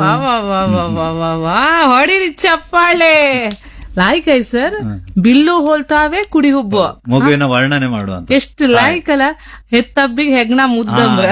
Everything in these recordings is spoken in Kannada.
ವಾ ವಾ ವಾ ವಾ ವಾ ವಾ ವಾ ಹೊಡಿರಿ ಚಪ್ಪಾಳೆ ಲಾಯ್ಕ್ ಐ ಸರ್ ಬಿಲ್ಲು ಹೋಲ್ತಾವೆ ಕುಡಿ ಹುಬ್ಬು ಮಗುವಿನ ವರ್ಣನೆ ಮಾಡುವಂತ ಎಷ್ಟು ಲಾಯ್ಕ್ ಅಲ್ಲ ಹೆತ್ತಬ್ಬಿಗೆ ಹೆಗ್ಣ ಮುದ್ದಂಬ್ರ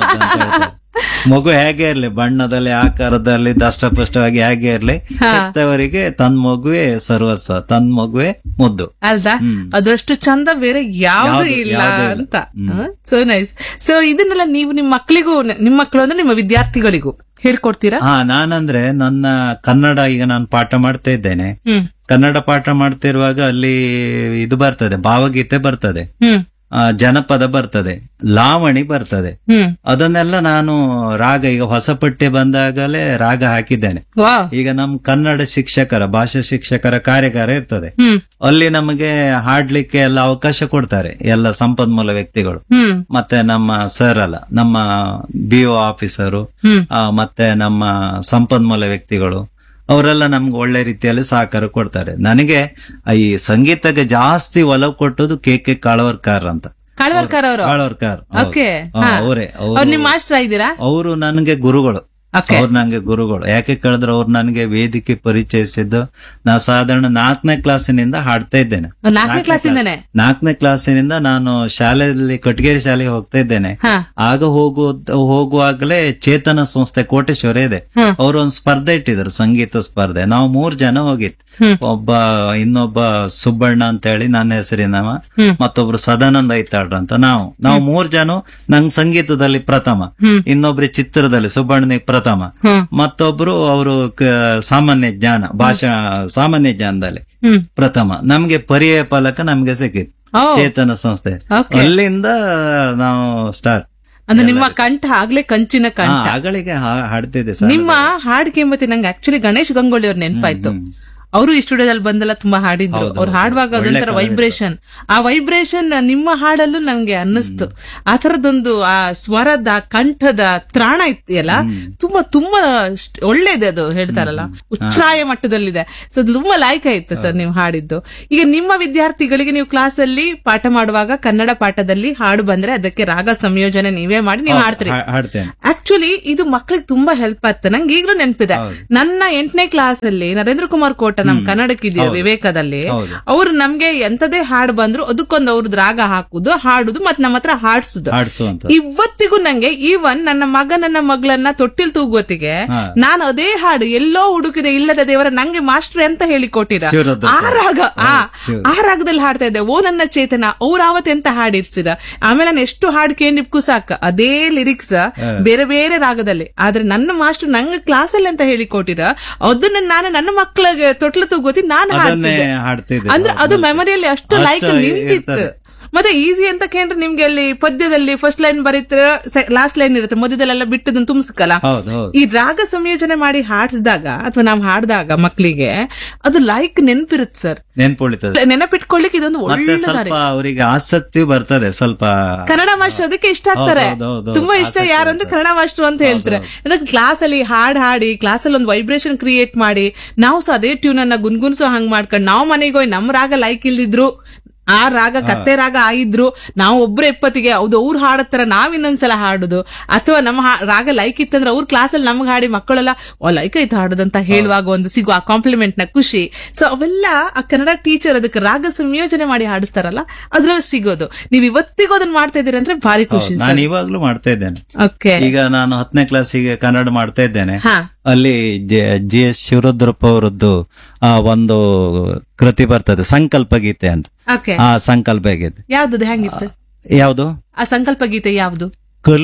ಮಗು ಹೇಗೆ ಇರ್ಲಿ ಬಣ್ಣದಲ್ಲಿ ಆಕಾರದಲ್ಲಿ ದಷ್ಟಪುಷ್ಟವಾಗಿ ಹೇಗೆ ಇರ್ಲಿ ಹೆತ್ತವರಿಗೆ ತನ್ ಮಗುವೆ ಸರ್ವಸ್ವ ತನ್ ಮಗುವೆ ಮುದ್ದು ಅಲ್ದಾ ಅದಷ್ಟು ಚಂದ ಬೇರೆ ಯಾವ್ದು ಯಾವ್ದು- ಇಲ್ಲ ಯಾವ್ದು ಇಲ್ಲ. ಅಂತ ಸೊ ನೈಸ್ ಸೊ ಇದನ್ನೆಲ್ಲ ನೀವು ನಿಮ್ಮ ಮಕ್ಕಳಿಗೂ ನಿಮ್ಮ ಮಕ್ಕಳು ಅಂದ್ರೆ ನಿಮ್ಮ ವಿದ್ಯಾರ್ಥಿಗಳಿಗೂ ಹೇಳ್ಕೊಡ್ತೀರಾ ಹಾ ನಾನಂದ್ರೆ ನನ್ನ ಕನ್ನಡ ಈಗ ನಾನು ಪಾಠ ಮಾಡ್ತಾ ಇದ್ದೇನೆ ಹ್ಮ್ ಕನ್ನಡ ಪಾಠ ಮಾಡ್ತಿರುವಾಗ ಅಲ್ಲಿ ಇದು ಬರ್ತದೆ ಭಾವಗೀತೆ ಬರ್ತದೆ ಹ್ಮ್ ಆ, ಜನಪದ ಬರ್ತದೆ ಲಾವಣಿ ಬರ್ತದೆ ಹ್ಮ್ ಅದನ್ನೆಲ್ಲ ನಾನು ರಾಗ ಈಗ ಹೊಸ ಪಠ್ಯ ಬಂದಾಗಲೇ ರಾಗ ಹಾಕಿದ್ದೇನೆ ವಾ ಈಗ ನಮ್ ಕನ್ನಡ ಶಿಕ್ಷಕರ ಭಾಷಾ ಶಿಕ್ಷಕರ ಕಾರ್ಯಾಗಾರ ಇರ್ತದೆ ಹ್ಮ್ ಅಲ್ಲಿ ನಮಗೆ ಹಾಡ್ಲಿಕ್ಕೆ ಎಲ್ಲ ಅವಕಾಶ ಕೊಡ್ತಾರೆ ಎಲ್ಲ ಸಂಪನ್ಮೂಲ ವ್ಯಕ್ತಿಗಳು ಹ್ಮ್ ಮತ್ತೆ ನಮ್ಮ ಸರ್ ಅಲ್ಲ ನಮ್ಮ ಬಿ ಒ ಆಫೀಸರು ಹ್ಮ್ ಆ, ಮತ್ತೆ ನಮ್ಮ ಸಂಪನ್ಮೂಲ ವ್ಯಕ್ತಿಗಳು ಅವರೆಲ್ಲ ನಮ್ಗೆ ಒಳ್ಳೆ ರೀತಿಯಲ್ಲಿ ಸಹಕಾರ ಕೊಡ್ತಾರೆ ನನಗೆ ಈ ಸಂಗೀತಕ್ಕೆ ಜಾಸ್ತಿ ಒಲವು ಕೊಟ್ಟದ್ದು ಕೆ ಕೆ ಕಾಳವರ್ಕರ್ ಅಂತ ಕಾಳ್ವರ್ಕರ್ ಅವರು ಕಾಳವರ್ಕರ್ ಓಕೆ ಅವರೇ ಅವ್ರು ನಿಮ್ಮ ಮಾಸ್ಟರ್ ಇದ್ದೀರಾ ಅವರು ನನಗೆ ಗುರುಗಳು ಓಕೆ ಅವ್ರು ನಂಗೆ ಗುರುಗಳು ಯಾಕೆ ಕೇಳಿದ್ರೆ ಅವ್ರು ನನಗೆ ವೇದಿಕೆ ಪರಿಚಯಿಸಿದ್ದು ನಾ ಸಾಧಾರಣ ನಾಲ್ಕನೇ ಕ್ಲಾಸಿನಿಂದ ಹಾಡ್ತಾ ಇದ್ದೇನೆ ನಾಲ್ಕನೇ ಕ್ಲಾಸಿಂದನೇ ನಾಲ್ಕನೇ ಕ್ಲಾಸಿನಿಂದ ನಾನು ಶಾಲೆಯಲ್ಲಿ ಕಟಗೇರಿ ಶಾಲೆಗೆ ಹೋಗ್ತಾ ಇದ್ದೇನೆ ಹಾ ಆಗ ಹೋಗು ಹೋಗುವಾಗಲೇ ಚೇತನ ಸಂಸ್ಥೆ ಕೋಟೇಶ್ವರ ಇದೆ ಹ್ಮ್. ಅವರು ಒಂದು ಸ್ಪರ್ಧೆ ಇಟ್ಟಿದ್ರು ಸಂಗೀತ ಸ್ಪರ್ಧೆ ನಾವು ಮೂರ್ ಜನ ಹೋಗಿತ್ತು ಹ್ಮ್. ಒಬ್ಬ ಇನ್ನೊಬ್ಬ ಸುಬ್ಬಣ್ಣ ಅಂತ ಹೇಳಿ ನನ್ನ ಹೆಸರಿನವ ಹ್ಮ್. ಮತ್ತೊಬ್ರು ಸದಾನಂದ ಐತಾಳ್ರ ಅಂತ ನಾವು ನಾವು ಮೂರ್ ಜನ ನಂಗ್ ಸಂಗೀತದಲ್ಲಿ ಪ್ರಥಮ ಹ್ಮ್. ಇನ್ನೊಬ್ರು ಚಿತ್ರದಲ್ಲಿ ಸುಬ್ಬಣ್ಣನಿಗೆ ಪ್ರಥಮ ಹ್ಮ್ ಮತ್ತೊಬ್ರು ಅವರು ಸಾಮಾನ್ಯ ಜ್ಞಾನ ಭಾಷಾ ಸಾಮಾನ್ಯ ಜ್ಞಾನದಲ್ಲಿ ಹ್ಮ್ ಪ್ರಥಮ ನಮ್ಗೆ ಪರ್ಯಾಯ ಫಲಕ ನಮ್ಗೆ ಸಿಕ್ಕಿತ್ತು ಓ ಚೇತನ ಸಂಸ್ಥೆ Okay. ಅಲ್ಲಿಂದ ನಾವು ಸ್ಟಾರ್ಟ್ ಅಂದ್ರೆ ನಿಮ್ಮ ಕಂಠ ಆಗ್ಲೇ ಕಂಚಿನ ಕಂಠ ಅಗಳಿಗೆ ಹಾ- ಹಾಡ್ತಿದ್ದೆ ಸರ್ ನಿಮ್ಮ ಹಾಡ್ ಕೇಂಬತಿ ನಂಗೆ ಆಕ್ಚುಲಿ ಗಣೇಶ್ ಗಂಗೋಳಿ ಅವ್ರ ನೆನಪಾಯ್ತು ಅವರು ಈ ಸ್ಟುಡಿಯೋದಲ್ಲಿ ಬಂದೆಲ್ಲ ತುಂಬಾ ಹಾಡಿದ್ರು ಅವ್ರು ಹಾಡುವಾಗ ಅದೊಂಥರ ವೈಬ್ರೇಷನ್ ಆ ವೈಬ್ರೇಷನ್ ನಿಮ್ಮ ಹಾಡಲ್ಲೂ ನನ್ಗೆ ಅನ್ನಿಸ್ತು ಆ ತರದೊಂದು ಆ ಸ್ವರದ ಆ ಕಂಠದ ತ್ರಾಣ ಇತ್ತಿಯಲ್ಲ ತುಂಬಾ ತುಂಬಾ ಸ್ಟ್- ಒಳ್ಳೇದೆ ಅದು ಹೇಳ್ತಾರಲ್ಲ ಉಚ್ಛ್ರಾಯ ಮಟ್ಟದಲ್ಲಿದೆ ಸೊ ಅದು ತುಂಬಾ ಲಾಯ್ಕ ಇತ್ತು ಸರ್ ನೀವು ಹಾಡಿದ್ದು ಈಗ ನಿಮ್ಮ ವಿದ್ಯಾರ್ಥಿಗಳಿಗೆ ನೀವು ಕ್ಲಾಸ್ ಅಲ್ಲಿ ಪಾಠ ಮಾಡುವಾಗ ಕನ್ನಡ ಪಾಠದಲ್ಲಿ ಹಾಡು ಬಂದ್ರೆ ಅದಕ್ಕೆ ರಾಗ ಸಂಯೋಜನೆ ನೀವೇ ಮಾಡಿ ನೀವು ಹಾಡ್ತೀರಿ ಹಾ- ಹಾಡ್ತೇನೆ ಆಕ್ಚುಲಿ ಇದು ಮಕ್ಳಿಗೆ ತುಂಬಾ ಹೆಲ್ಪ್ ಆಗ್ತದೆ ನಂಗೆ ಈಗಲೂ ನೆನಪಿದೆ ನನ್ನ ಎಂಟನೇ ಕ್ಲಾಸ್ ಅಲ್ಲಿ ನರೇಂದ್ರ ಕುಮಾರ್ ಕೋಟ ನಮ್ ಕನ್ನಡಕ್ಕಿದೆಯೋ ವಿವೇಕದಲ್ಲಿ ಹೌದು. ಅವ್ರು ನಮ್ಗೆ ಎಂತದೇ ಹಾಡು ಬಂದ್ರು ಅದಕ್ಕೊಂದು ಅವ್ರದ್ದು ರಾಗ ಹಾಕುದು ಹಾಡುದು ಮತ್ ನಮ್ಮ ಹತ್ರ ಹಾಡ್ಸುದು ಹಾಡ್ಸುವಂತ ಇವತ್ತಿಗೂ ನಂಗೆ ಈವನ್ ನನ್ನ ಮಗ ನನ್ನ ಮಗಳನ್ನ ತೊಟ್ಟಿಲ್ ತೂಗೋತಿಗೆ ಹಾ. ನಾನು ಅದೇ ಹಾಡು ಎಲ್ಲೋ ಹುಡುಕಿದೆ ಇಲ್ಲದ ದೇವರ ನಂಗೆ ಮಾಸ್ಟರ್ ಅಂತ ಹೇಳಿ ಕೊಟ್ಟಿರ ಶಿವರುದ್ರ ಆ ರಾಗ ಆ ಶಿವ- ಆ ರಾಗದಲ್ಲಿ ಹಾಡ್ತಾ ಇದ್ದೆ ಓ ನನ್ನ ಚೇತನ ಅವ್ರ ಆವತ್ ಎಂತ ಹಾಡಿರ್ಸಿರ ಆಮೇಲೆ ನಾನು ಎಷ್ಟು ಹಾಡು ಕೇಳಿಪ್ಕು ಸಾಕ ಅದೇ ಲಿರಿಕ್ಸ್ ಬೇರೆ ಬೇರೆ ರಾಗದಲ್ಲಿ ಆದ್ರೆ ನನ್ನ ಮಾಸ್ಟರ್ ನಂಗೆ ಕ್ಲಾಸಲ್ಲಿ ಅಂತ ಹೇಳಿ ಕೊಟ್ಟಿರ ಅದನ್ನ ನಾನು ನನ್ನ ಮಕ್ಕಳಿಗೆ ತೊಟ್ಲು ತೂಗೋತಿ ನಾನು ಅದನ್ನೇ ಹಾಡ್ತಿದ್ದೆ ಹಾಡ್ತಿದ್ದೆ ಅಂದ್ರೆ ಅದು ಮೆಮೊರಿಯಲ್ಲಿ ಅಷ್ಟು ಅಷ್ಟು ಲೈಕ್ ನಿಂತಿತ್ತು ಇರ್ತದೆ. ಮತ್ತೆ ಈಸಿ ಅಂತ ಕೇಂದ್ರ ನಿಮ್ಗೆ ಅಲ್ಲಿ ಪದ್ಯದಲ್ಲಿ ಫಸ್ಟ್ ಲೈನ್ ಬರೀತೀರ ಲಾಸ್ಟ್ ಲೈನ್ ಇರುತ್ತೆ ಮಧ್ಯದಲ್ಲೆಲ್ಲ ಬಿಟ್ಟದನ್ನ ತುಂಬಿಸ್ಕಲ್ಲ ಹೌದು ಹೌದು ಈ ರಾಗ ಸಂಯೋಜನೆ ಮಾಡಿ ಹಾಡಿಸಿದಾಗ ಅಥವಾ ನಾವು ಹಾಡಿದಾಗ ಮಕ್ಕಳಿಗೆ ಅದು ಲೈಕ್ ನೆನಪಿರುತ್ತೆ ಸರ್ ನೆನ್ಪುಳಿತದೆ ನೆನಪಿಟ್ಕೊಳ್ಳಿಕ್ಕೆ ಇದೊಂದು ಮತ್ತೆ ಒಳ್ಳೆ ದಾರಿ ಸ್ವಲ್ಪ ಅವರಿಗೆ ಆಸಕ್ತಿ ಬರ್ತದೆ ಸ್ವಲ್ಪ ಕನ್ನಡ ಮಾಸ್ಟರ್ ಅದಕ್ಕೆ ಇಷ್ಟ ಆಗ್ತಾರೆ ಹೌದು, ಹೌದು, ಹೌದು. ತುಂಬಾ ಇಷ್ಟ ಆಸಕ್ತಿ ಯಾರು ಅಂದ್ರೆ ಕನ್ನಡ ಮಾಸ್ಟರ್ ಅಂತ ಹೇಳ್ತಾರೆ ಅದಕ್ಕೆ ಕ್ಲಾಸ್ ಅಲ್ಲಿ ಹಾಡ್ ಹಾಡಿ ಕ್ಲಾಸ್ ಅಲ್ಲಿ ಒಂದು ವೈಬ್ರೇಷನ್ ಕ್ರಿಯೇಟ್ ಮಾಡಿ ನಾವು ಸಹ ಅದೇ ಟ್ಯೂನ್ ಅನ್ನ ಗುನ್ಗುನ್ಸೋ ಹಂಗ್ ಮಾಡ್ಕೊಂಡು ನಾವು ಮನೆಗೆ ಹೋಗಿ ನಮ್ ರಾಗ ಲೈಕ್ ಇಲ್ದಿದ್ರು ಆ ರಾಗ ಕತ್ತೆ ರಾಗ ಆಯಿದ್ರು ನಾವು ಒಬ್ರು ಎಪ್ಪತ್ತಿಗೆ ಹೌದು ಅವ್ರು ಹಾಡತ್ತರ ನಾವ್ ಇನ್ನೊಂದ್ಸಲ ಹಾಡುದು ಅಥವಾ ನಮ್ಮ ಹಾ- ರಾಗ ಲೈಕ್ ಇತ್ತಂದ್ರೆ ಅವ್ರ ಕ್ಲಾಸಲ್ಲಿ ನಮ್ಗೆ ಹಾಡಿ ಮಕ್ಕಳೆಲ್ಲ ಓ ಲೈಕ್ ಆಯ್ತು ಹಾಡುದಂತ ಹೇಳುವಾಗ ಒಂದು ಸಿಗುವ ಆ ಕಾಂಪ್ಲಿಮೆಂಟ್ ನ ಖುಷಿ ಸೊ ಅವೆಲ್ಲ ಆ ಕನ್ನಡ ಟೀಚರ್ ಅದಕ್ಕೆ ರಾಗ ಸಂಯೋಜನೆ ಮಾಡಿ ಹಾಡಿಸ್ತಾರಲ್ಲ ಅದ್ರಲ್ಲಿ ಸಿಗೋದು ನೀವ್ ಇವತ್ತಿಗೂ ಅದನ್ನ ಮಾಡ್ತಾ ಇದೀರಿ ಅಂದ್ರೆ ಭಾರಿ ಖುಷಿ ನಾನು ಇವಾಗ್ಲೂ ಮಾಡ್ತಾ ಇದ್ದೇನೆ ಓಕೆ ಈಗ ನಾನು ಹತ್ತನೇ ಕ್ಲಾಸಿಗೆ ಕನ್ನಡ ಮಾಡ್ತಾ ಇದ್ದೇನೆ ಹಾ ಅಲ್ಲಿ ಜಿ ಎಸ್ ಶಿವರುದ್ರಪ್ಪ ಅವರದ್ದು ಆ ಒಂದು ಕೃತಿ ಬರ್ತದೆ ಸಂಕಲ್ಪ ಗೀತೆ ಅಂತ ಓಕೆ ಆ ಸಂಕಲ್ಪ ಗೀತೆ ಯಾವ್ದು ಹೆಂಗಿತ್ತು ಯಾವುದು ಆ ಸಂಕಲ್ಪ ಗೀತೆ ಯಾವ್ದು